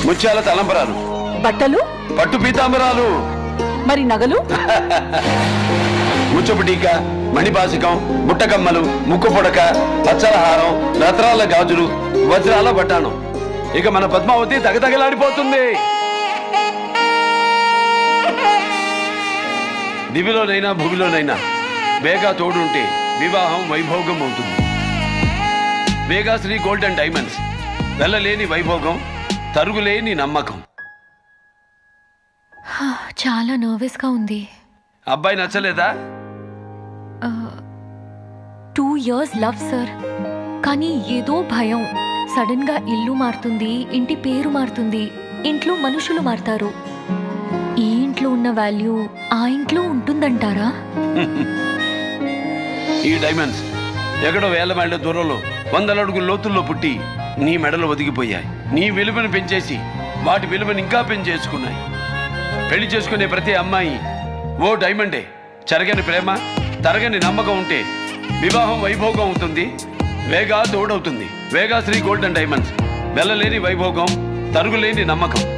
ముత్యాల తలంబరాలు బట్టలు పట్టు పీతాంబరాలు మరి నగలు ముచ్చపు టీక మణిపాసికం బుట్టకమ్మలు ముక్కు పొడక పచ్చలహారం రత్నాల గాజులు వజ్రాల బట్టాణం ఇక మన పద్మావతి తగతగలాడిపోతుంది దివిలోనైనా భూమిలోనైనా వేగా తోడుంటే వివాహం వైభోగం అవుతుంది వేగాశ్రీ గోల్డ్ అండ్ డైమండ్స్ వెళ్ళలేని వైభోగం తరుగులేని నమ్మకం చాలా నర్వస్గా ఉంది అబ్బాయి నచ్చలేదా టూ ఇయర్స్ లవ్ సార్ కానీ ఏదో భయం సడన్ గా ఇల్లు మారుతుంది ఇంటి పేరు మారుతుంది ఇంట్లో మనుషులు మారుతారు ఈ ఇంట్లో ఉన్న వాల్యూ ఆ ఇంట్లో ఉంటుందంటారా ఈ డైమండ్స్ ఎక్కడో వేల మైళ్ళ దూరంలో వందల అడుగుల లోతుల్లో పుట్టి నీ మెడలు ఒదిగిపోయాయి నీ విలువను పెంచేసి వాటి విలువను ఇంకా పెంచేసుకున్నాయి పెళ్లి చేసుకునే ప్రతి అమ్మాయి ఓ డైమండే చెరగని ప్రేమ తరగని నమ్మకం ఉంటే వివాహం వైభోగం అవుతుంది వేగా తోడవుతుంది Vega Sri gold and diamonds వెళ్ళలేని వైభోగం తరుగులేని నమ్మకం